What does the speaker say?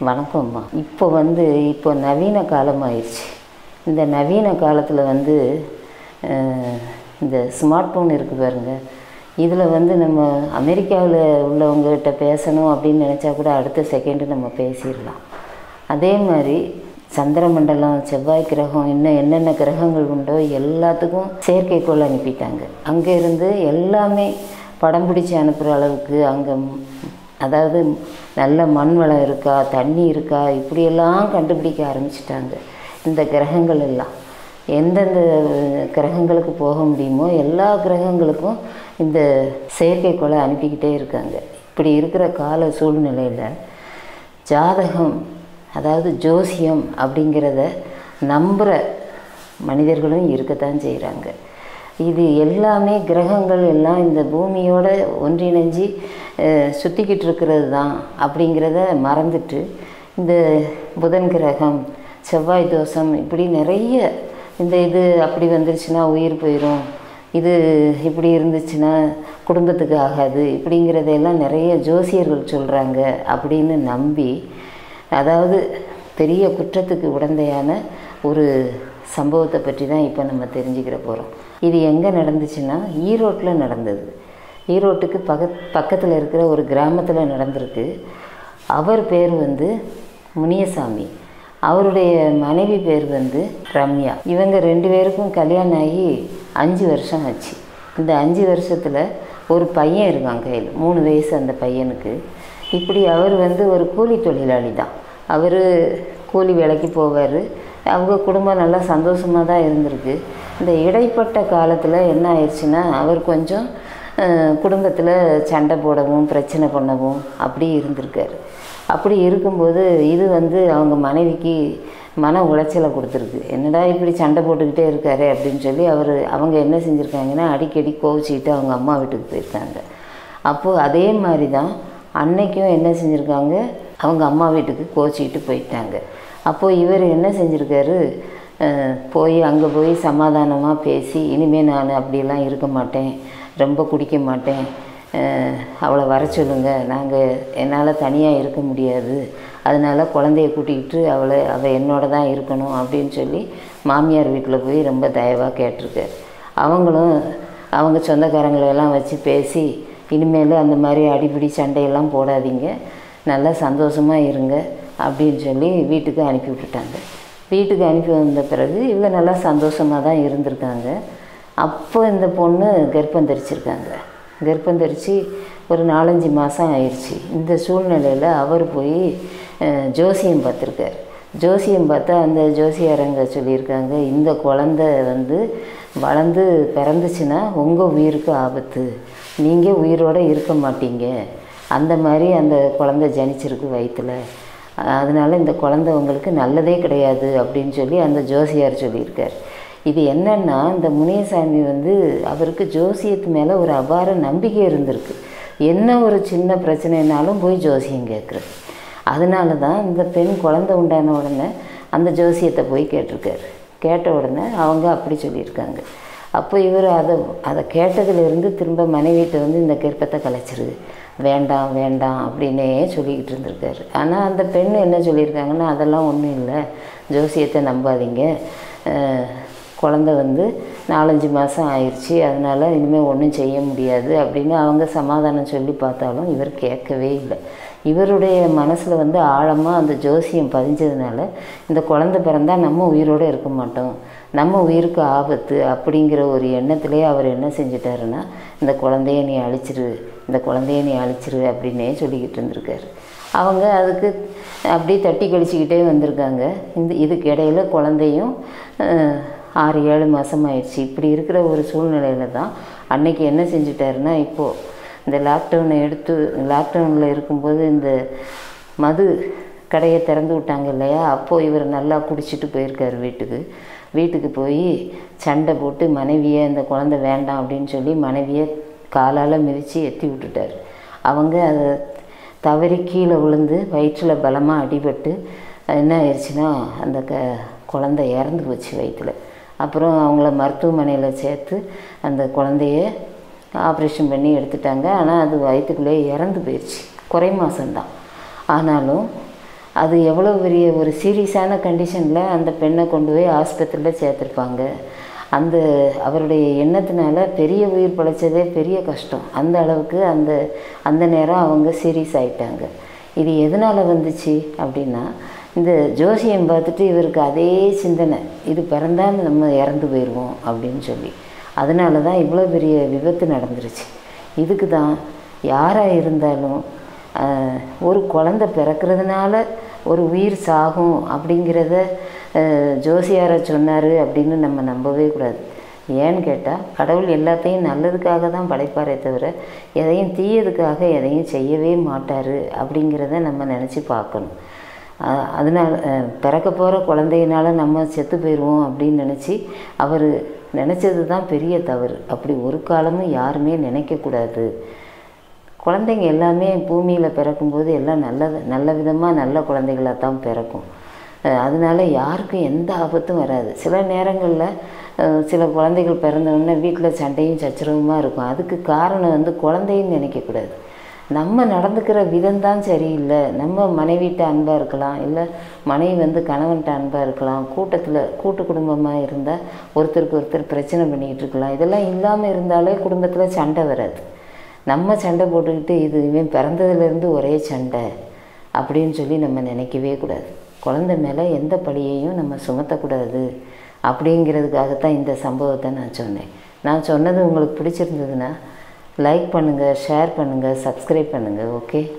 வணக்கம்மா இப்போ வந்து இப்போ நவீன காலம் ஆயிடுச்சு இந்த நவீன காலத்தில் வந்து அஹ், இந்த ஸ்மார்ட் ஃபோன் இருக்குது பாருங்க இதில் வந்து நம்ம அமெரிக்காவில் உள்ளவங்ககிட்ட பேசணும் அப்படின்னு நினச்சா கூட அடுத்த செகண்டு நம்ம பேசிடலாம் அதே மாதிரி சந்திரமண்டலம் செவ்வாய் கிரகம் இன்னும் என்னென்ன கிரகங்கள் உண்டோ எல்லாத்துக்கும் செயற்கைக்கோள் அனுப்பிட்டாங்க அங்கே இருந்து எல்லாமே படம் பிடிச்சி அனுப்புகிற அளவுக்கு அங்கே அதாவது நல்ல மண் வளம் இருக்கா தண்ணி இருக்கா இப்படியெல்லாம் கண்டுபிடிக்க ஆரம்பிச்சிட்டாங்க இந்த கிரகங்கள் எல்லாம் எந்தெந்த கிரகங்களுக்கு போக முடியுமோ எல்லா கிரகங்களுக்கும் இந்த செயற்கைக்கோளை அனுப்பிக்கிட்டே இருக்காங்க இப்படி இருக்கிற கால சூழ்நிலையில் ஜாதகம் அதாவது ஜோசியம் அப்படிங்கிறத நம்புகிற மனிதர்களும் இருக்கத்தான் செய்கிறாங்க இது எல்லாமே கிரகங்கள் எல்லாம் இந்த பூமியோட ஒன்றிணைஞ்சு அஹ், சுத்திக்கிட்டு இருக்கிறது தான் அப்படிங்கிறத மறந்துட்டு இந்த புதன் கிரகம் செவ்வாய் தோஷம் இப்படி நிறைய இந்த இது அப்படி வந்துருச்சுன்னா உயிர் போயிடும் இது இப்படி இருந்துச்சுன்னா குடும்பத்துக்கு ஆகாது இப்படிங்கிறதையெல்லாம் நிறைய ஜோசியர்கள் சொல்கிறாங்க அப்படின்னு நம்பி அதாவது பெரிய குற்றத்துக்கு உடந்தையான ஒரு சம்பவத்தை பற்றி தான் இப்போ நம்ம தெரிஞ்சுக்கிற போகிறோம் இது எங்கே நடந்துச்சுன்னா ஈரோட்டில் நடந்தது ஈரோட்டுக்கு பக்கத் பக்கத்தில் இருக்கிற ஒரு கிராமத்தில் நடந்திருக்கு அவர் பேர் வந்து முனியசாமி அவருடைய மனைவி பேர் வந்து ரம்யா இவங்க ரெண்டு பேருக்கும் கல்யாணம் ஆகி அஞ்சு வருஷம் ஆச்சு இந்த அஞ்சு வருஷத்தில் ஒரு பையன் இருக்கான் கையில் மூணு வயசு அந்த பையனுக்கு இப்படி அவர் வந்து ஒரு கூலி தொழிலாளி தான் அவர் கூலி வேலைக்கு போவார் அவங்க குடும்பம் நல்லா சந்தோஷமாக தான் இருந்திருக்கு இந்த இடைப்பட்ட காலத்தில் என்ன ஆயிடுச்சுன்னா அவர் கொஞ்சம் குடும்பத்தில் சண்டை போடவும் பிரச்சனை பண்ணவும் அப்படி இருந்திருக்காரு அப்படி இருக்கும்போது இது வந்து அவங்க மனைவிக்கு மன உளைச்சலை கொடுத்துருக்கு என்னடா இப்படி சண்டை போட்டுக்கிட்டே இருக்காரு அப்படின்னு சொல்லி அவர் அவங்க என்ன செஞ்சுருக்காங்கன்னா அடிக்கடி கோவிச்சிக்கிட்டு அவங்க அம்மா வீட்டுக்கு போயிருக்காங்க அப்போது அதே மாதிரி தான் அன்னைக்கும் என்ன செஞ்சுருக்காங்க அவங்க அம்மா வீட்டுக்கு கோச்சிக்கிட்டு போயிட்டாங்க அப்போது இவர் என்ன செஞ்சுருக்காரு அஹ், போய் அங்கே போய் சமாதானமாக பேசி இனிமேல் நான் அப்படியெல்லாம் இருக்க மாட்டேன் ரொம்ப குடிக்க மாட்டேன் அஹ், அவளை வர சொல்லுங்க நாங்கள் என்னால் தனியாக இருக்க முடியாது அதனால் குழந்தைய கூட்டிக்கிட்டு அவளை அவள் என்னோட தான் இருக்கணும் அப்படின்னு சொல்லி மாமியார் வீட்டில் போய் ரொம்ப தயவாக கேட்டிருக்காரு அவங்களும் அவங்க சொந்தக்காரங்களை எல்லாம் வச்சு பேசி இனிமேல் அந்த மாதிரி அடிப்பிடி சண்டையெல்லாம் போடாதீங்க நல்லா சந்தோஷமாக இருங்க அப்படின்னு சொல்லி வீட்டுக்கு அனுப்பி விட்டுட்டாங்க வீட்டுக்கு அனுப்பி வந்த பிறகு இவங்க நல்லா சந்தோஷமாக தான் இருந்திருக்காங்க அப்போ இந்த பொண்ணு கர்ப்பம் தரிச்சிருக்காங்க கர்ப்பம் தரித்து ஒரு நாலஞ்சு மாதம் ஆயிடுச்சு இந்த சூழ்நிலையில் அவர் போய் அஹ், ஜோசியம் பார்த்துருக்கார் ஜோசியம் பார்த்தா அந்த ஜோசியாரங்க சொல்லியிருக்காங்க இந்த குழந்தை வந்து வளர்ந்து பிறந்துச்சுன்னா உங்கள் உயிருக்கு ஆபத்து நீங்கள் உயிரோடு இருக்க மாட்டீங்க அந்த மாதிரி அந்த குழந்தை ஜனிச்சிருக்கு வயிற்றுல அதனால் இந்த குழந்தை உங்களுக்கு நல்லதே கிடையாது அப்படின்னு சொல்லி அந்த ஜோசியார் சொல்லியிருக்கார் இது என்னன்னா இந்த முனியசாமி வந்து அவருக்கு ஜோசியத்து மேலே ஒரு அபார நம்பிக்கை இருந்திருக்கு என்ன ஒரு சின்ன பிரச்சனைனாலும் போய் ஜோசியம் கேட்குறது அதனால தான் இந்த பெண் குழந்தை உண்டான உடனே அந்த ஜோசியத்தை போய் கேட்டிருக்காரு கேட்ட உடனே அவங்க அப்படி சொல்லியிருக்காங்க அப்போ இவர் அதை அதை கேட்டதுலேருந்து திரும்ப மனைவிட்ட வந்து இந்த கர்ப்பத்தை கலைச்சிரு வேண்டாம் வேண்டாம் அப்படின்னே சொல்லிக்கிட்டு இருந்திருக்காரு ஆனால் அந்த பெண் என்ன சொல்லியிருக்காங்கன்னா அதெல்லாம் ஒன்றும் இல்லை ஜோசியத்தை நம்பாதீங்க அஹ், குழந்தை வந்து நாலஞ்சு மாதம் ஆயிடுச்சு அதனால் இனிமேல் ஒன்றும் செய்ய முடியாது அப்படின்னு அவங்க சமாதானம் சொல்லி பார்த்தாலும் இவர் கேட்கவே இல்லை இவருடைய மனசில் வந்து ஆழமாக அந்த ஜோசியம் பதிஞ்சதுனால இந்த குழந்தை பிறந்தா நம்ம உயிரோடு இருக்க மாட்டோம் நம்ம உயிருக்கு ஆபத்து அப்படிங்கிற ஒரு எண்ணத்திலே அவர் என்ன செஞ்சிட்டாருன்னா இந்த குழந்தைய நீ அழிச்சிரு இந்த குழந்தைய நீ அழிச்சிரு அப்படின்னே சொல்லிக்கிட்டு இருந்திருக்காரு அவங்க அதுக்கு அப்படியே தட்டி கழிச்சிக்கிட்டே வந்திருக்காங்க இந்த இதுக்கு இடையில குழந்தையும் அஹ், ஆறு ஏழு மாதம் ஆயிடுச்சு இப்படி இருக்கிற ஒரு சூழ்நிலையில தான் அன்னைக்கு என்ன செஞ்சிட்டாருன்னா இப்போது இந்த லாக்டவுனை எடுத்து லாக்டவுனில் இருக்கும்போது இந்த மது கடையை திறந்து விட்டாங்க இல்லையா அப்போது இவர் நல்லா குடிச்சிட்டு போயிருக்காரு வீட்டுக்கு வீட்டுக்கு போய் சண்டை போட்டு மனைவியை இந்த குழந்தை வேண்டாம் அப்படின்னு சொல்லி மனைவியை காலால் மிதித்து எத்தி விட்டுட்டார் அவங்க அதை தவறி கீழே விழுந்து வயிற்றில் பலமாக அடிபட்டு என்ன ஆயிடுச்சுன்னா அந்த க குழந்தை இறந்து போச்சு வயிற்றில் அப்புறம் அவங்கள மருத்துவமனையில் சேர்த்து அந்த குழந்தைய ஆப்ரேஷன் பண்ணி எடுத்துட்டாங்க ஆனால் அது வயிற்றுக்குள்ளே இறந்து போயிடுச்சு குறை மாதம்தான் ஆனாலும் அது எவ்வளோ பெரிய ஒரு சீரியஸான கண்டிஷனில் அந்த பெண்ணை கொண்டு போய் ஆஸ்பத்திரியில் சேர்த்துருப்பாங்க அந்த அவருடைய எண்ணத்தினால பெரிய உயிர் பழைச்சதே பெரிய கஷ்டம் அந்த அளவுக்கு அந்த அந்த நேரம் அவங்க சீரியஸ் ஆயிட்டாங்க இது எதனால் வந்துச்சு அப்படின்னா இந்த ஜோசியம் பார்த்துட்டு இவருக்கு அதே சிந்தனை இது பிறந்தால் நம்ம இறந்து போயிடுவோம் அப்படின்னு சொல்லி அதனால தான் இவ்வளோ பெரிய விபத்து நடந்துருச்சு இதுக்கு தான் யாராக இருந்தாலும் ஆஹ், ஒரு குழந்தை பிறக்கிறதுனால ஒரு உயிர் சாகும் அப்படிங்கிறத ஆஹ், ஜோசியாரை சொன்னார் அப்படின்னு நம்ம நம்பவே கூடாது ஏன்னு கேட்டால் கடவுள் எல்லாத்தையும் நல்லதுக்காக தான் படைப்பாரே தவிர எதையும் தீயதுக்காக எதையும் செய்யவே மாட்டார் அப்படிங்கிறத நம்ம நினச்சி பார்க்கணும் அஹ் அதனால அஹ் பிறக்க போகிற குழந்தையினால நம்ம செத்து போயிடுவோம் அப்படின்னு நினச்சி அவர் நினச்சது தான் பெரிய தவறு அப்படி ஒரு காலமும் யாருமே நினைக்கக்கூடாது குழந்தைங்க எல்லாமே பூமியில் பிறக்கும்போது எல்லாம் நல்ல நல்ல விதமாக நல்ல குழந்தைகளாக தான் பிறக்கும் அஹ் அதனால யாருக்கும் எந்த ஆபத்தும் வராது சில நேரங்களில் அஹ் சில குழந்தைகள் பிறந்த உடனே வீட்டில் சண்டையும் சச்சரவுமாக இருக்கும் அதுக்கு காரணம் வந்து குழந்தைன்னு நினைக்கக்கூடாது நம்ம நடந்துக்கிற விதம் தான் சரியில்லை நம்ம மனைவிட்ட அன்பாக இருக்கலாம் இல்லை மனைவி வந்து கணவன்கிட்ட அன்பாக இருக்கலாம் கூட்டத்தில் கூட்டு குடும்பமாக இருந்தால் ஒருத்தருக்கு ஒருத்தர் பிரச்சனை பண்ணிக்கிட்டு இருக்கலாம் இதெல்லாம் இல்லாமல் இருந்தாலே குடும்பத்தில் சண்டை வராது நம்ம சண்டை போட்டுக்கிட்டு இது இவன் பிறந்ததுலேருந்து ஒரே சண்டை அப்படின்னு சொல்லி நம்ம நினைக்கவே கூடாது குழந்தை மேலே எந்த பழியையும் நம்ம சுமத்தக்கூடாது அப்படிங்கிறதுக்காகத்தான் இந்த சம்பவத்தை நான் சொன்னேன் நான் சொன்னது உங்களுக்கு பிடிச்சிருந்ததுன்னா லைக் பண்ணுங்கள் ஷேர் பண்ணுங்கள் சப்ஸ்கிரைப் பண்ணுங்கள் ஓகே